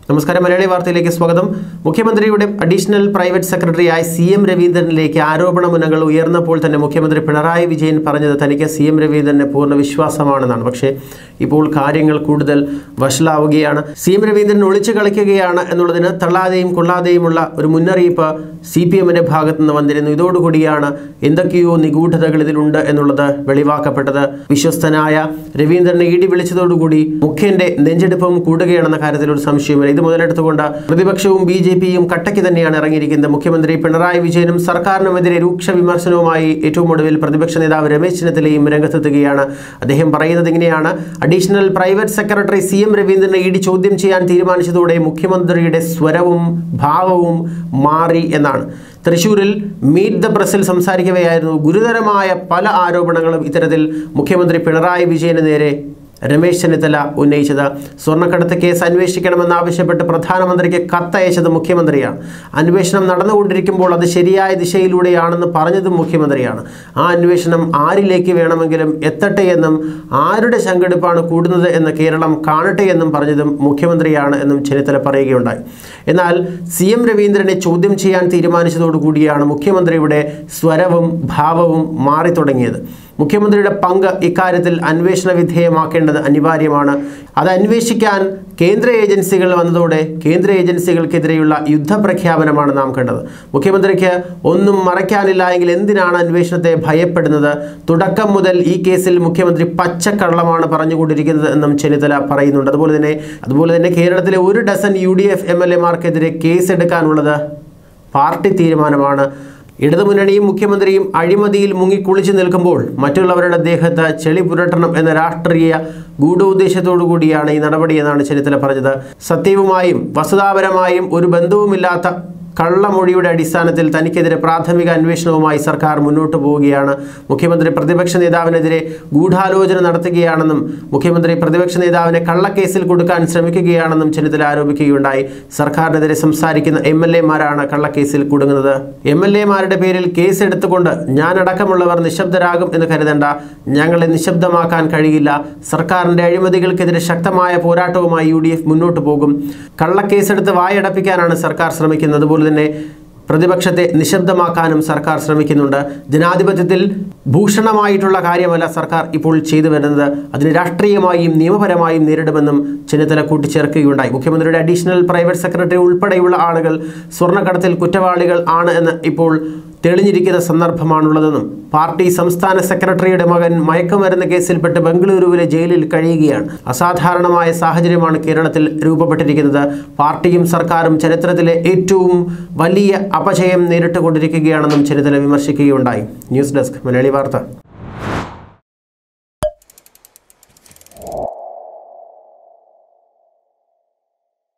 നമസ്കാരം മലയാളി വാർത്തയിലേക്ക് സ്വാഗതം മുഖ്യമന്ത്രിയുടെ അഡീഷണൽ പ്രൈവറ്റ് സെക്രട്ടറിയായ സി എം രവീന്ദ്രനിലേക്ക് ആരോപണ മുനകൾ ഉയർന്നപ്പോൾ തന്നെ മുഖ്യമന്ത്രി പിണറായി വിജയൻ പറഞ്ഞത് തനിക്ക് സി എം രവീന്ദ്രനെ പൂർണ്ണ വിശ്വാസമാണെന്നാണ് പക്ഷേ ഇപ്പോൾ കാര്യങ്ങൾ കൂടുതൽ വഷളാവുകയാണ് സി എം രവീന്ദ്രൻ ഒളിച്ചു കളിക്കുകയാണ് എന്നുള്ളതിന് തള്ളാതെയും കൊള്ളാതെയുമുള്ള ഒരു മുന്നറിയിപ്പ് സി പി എമ്മിന്റെ ഭാഗത്തു നിന്ന് വന്നിരുന്നു ഇതോടുകൂടിയാണ് എന്തൊക്കെയോ നിഗൂഢതകൾ ഇതിലുണ്ട് എന്നുള്ളത് വെളിവാക്കപ്പെട്ടത് വിശ്വസ്തനായ രവീന്ദ്രനെ ഇടി വിളിച്ചതോടുകൂടി മുഖ്യന്റെ നെഞ്ചെടുപ്പും കൂടുകയാണെന്ന കാര്യത്തിൽ ഒരു സംശയമില്ല ഇത് മുതലെടുത്തുകൊണ്ട് പ്രതിപക്ഷവും ബി ജെ പിയും കട്ടയ്ക്ക് തന്നെയാണ് ഇറങ്ങിയിരിക്കുന്നത് മുഖ്യമന്ത്രി പിണറായി വിജയനും സർക്കാരിനുമെതിരെ രൂക്ഷ വിമർശനവുമായി ഏറ്റവും ഒടുവിൽ പ്രതിപക്ഷ നേതാവ് രമേശ് ചെന്നിത്തലയും രംഗത്തെത്തുകയാണ് അദ്ദേഹം പറയുന്നത് ഇങ്ങനെയാണ് additional private secretary C M രവീന്ദ്രനെ ഇടി ചോദ്യം ചെയ്യാൻ തീരുമാനിച്ചതോടെ മുഖ്യമന്ത്രിയുടെ സ്വരവും ഭാവവും മാറി എന്നാണ് തൃശൂരിൽ മീറ്റ് ദ പ്രസിൽ സംസാരിക്കവെയായിരുന്നു ഗുരുതരമായ പല ആരോപണങ്ങളും ഇത്തരത്തിൽ മുഖ്യമന്ത്രി പിണറായി വിജയന് നേരെ രമേശ് ചെന്നിത്തല ഉന്നയിച്ചത് സ്വർണ്ണക്കടത്ത് കേസ് അന്വേഷിക്കണമെന്നാവശ്യപ്പെട്ട് പ്രധാനമന്ത്രിക്ക് കത്തയച്ചത് മുഖ്യമന്ത്രിയാണ് അന്വേഷണം നടന്നുകൊണ്ടിരിക്കുമ്പോൾ അത് ശരിയായ ദിശയിലൂടെയാണെന്ന് പറഞ്ഞതും മുഖ്യമന്ത്രിയാണ് ആ അന്വേഷണം ആരിലേക്ക് വേണമെങ്കിലും എത്തട്ടെ എന്നും ആരുടെ ശങ്കെടുപ്പാണ് കൂടുന്നത് എന്ന് കേരളം കാണട്ടെ എന്നും പറഞ്ഞതും മുഖ്യമന്ത്രിയാണ് എന്നും ചെന്നിത്തല പറയുകയുണ്ടായി എന്നാൽ സി എം രവീന്ദ്രനെ ചോദ്യം ചെയ്യാൻ തീരുമാനിച്ചതോടുകൂടിയാണ് മുഖ്യമന്ത്രിയുടെ സ്വരവും ഭാവവും മാറി തുടങ്ങിയത് മുഖ്യമന്ത്രിയുടെ പങ്ക് ഇക്കാര്യത്തിൽ അന്വേഷണ വിധേയമാക്കേണ്ടത് അനിവാര്യമാണ് അത് അന്വേഷിക്കാൻ കേന്ദ്ര ഏജൻസികൾ വന്നതോടെ കേന്ദ്ര ഏജൻസികൾക്കെതിരെയുള്ള യുദ്ധപ്രഖ്യാപനമാണ് നാം കണ്ടത് മുഖ്യമന്ത്രിക്ക് ഒന്നും മറയ്ക്കാനില്ല എങ്കിൽ എന്തിനാണ് അന്വേഷണത്തെ ഭയപ്പെടുന്നത് തുടക്കം മുതൽ ഈ കേസിൽ മുഖ്യമന്ത്രി പച്ചക്കള്ളമാണ് പറഞ്ഞുകൊണ്ടിരിക്കുന്നത് എന്നും ചെന്നിത്തല പറയുന്നുണ്ട് അതുപോലെ തന്നെ അതുപോലെ തന്നെ കേരളത്തിലെ ഒരു dozen U D F M L എമാർക്കെതിരെ കേസെടുക്കാനുള്ളത് പാർട്ടി തീരുമാനമാണ് ഇടതുമുന്നണിയും മുഖ്യമന്ത്രിയും അഴിമതിയിൽ മുങ്ങിക്കുളിച്ചു നിൽക്കുമ്പോൾ മറ്റുള്ളവരുടെ ദേഹത്ത് ചെളി പുരട്ടണം എന്ന രാഷ്ട്രീയ ഗൂഢോദ്ദേശത്തോടു കൂടിയാണ് ഈ നടപടി എന്നാണ് ചെന്നിത്തല പറഞ്ഞത് സത്യവുമായും വസ്തുതാപരമായും ഒരു ബന്ധവുമില്ലാത്ത കള്ളമൊഴിയുടെ അടിസ്ഥാനത്തിൽ തനിക്കെതിരെ പ്രാഥമിക അന്വേഷണവുമായി സർക്കാർ മുന്നോട്ട് പോവുകയാണ് മുഖ്യമന്ത്രി പ്രതിപക്ഷ നേതാവിനെതിരെ ഗൂഢാലോചന നടത്തുകയാണെന്നും മുഖ്യമന്ത്രി പ്രതിപക്ഷ നേതാവിനെ കള്ളക്കേസിൽ കൊടുക്കാൻ ശ്രമിക്കുകയാണെന്നും ചെന്നിത്തല ആരോപിക്കുകയുണ്ടായി സർക്കാരിനെതിരെ സംസാരിക്കുന്ന എം എൽ എമാരാണ് കള്ളക്കേസിൽ കുടുങ്ങുന്നത് എം എൽ എമാരുടെ പേരിൽ കേസ് എടുത്തുകൊണ്ട് ഞാനടക്കമുള്ളവർ നിശബ്ദരാകും എന്ന് കരുതേണ്ട ഞങ്ങളെ നിശബ്ദമാക്കാൻ കഴിയില്ല സർക്കാരിന്റെ അഴിമതികൾക്കെതിരെ ശക്തമായ പോരാട്ടവുമായി യു ഡി എഫ് മുന്നോട്ട് പോകും കള്ളക്കേസെടുത്ത് വായടപ്പിക്കാനാണ് സർക്കാർ ശ്രമിക്കുന്നത് അതുപോലെ തന്നെ പ്രതിപക്ഷത്തെ നിശബ്ദമാക്കാനും സർക്കാർ ശ്രമിക്കുന്നുണ്ട് ജനാധിപത്യത്തിൽ ഭൂഷണമായിട്ടുള്ള കാര്യമല്ല സർക്കാർ ഇപ്പോൾ ചെയ്തു വരുന്നത് അതിന് രാഷ്ട്രീയമായും നിയമപരമായും നേരിടുമെന്നും ചെന്നിത്തല കൂട്ടിച്ചേർക്കുകയുണ്ടായി മുഖ്യമന്ത്രിയുടെ അഡീഷണൽ പ്രൈവറ്റ് സെക്രട്ടറി ഉൾപ്പെടെയുള്ള ആളുകൾ സ്വർണ്ണക്കടത്തിൽ കുറ്റവാളികൾ ആണ് എന്ന് ഇപ്പോൾ തെളിഞ്ഞിരിക്കുന്ന സന്ദർഭമാണുള്ളതെന്നും പാർട്ടി സംസ്ഥാന സെക്രട്ടറിയുടെ മകൻ മയക്കുമരുന്ന് കേസിൽപ്പെട്ട് ബംഗളൂരുവിലെ ജയിലിൽ കഴിയുകയാണ് അസാധാരണമായ സാഹചര്യമാണ് കേരളത്തിൽ രൂപപ്പെട്ടിരിക്കുന്നത് പാർട്ടിയും സർക്കാരും ചരിത്രത്തിലെ ഏറ്റവും വലിയ അപജയം നേരിട്ടുകൊണ്ടിരിക്കുകയാണെന്നും ചെന്നിത്തല വിമർശിക്കുകയുണ്ടായി ന്യൂസ് ഡെസ്ക് മലയാളി വാർത്ത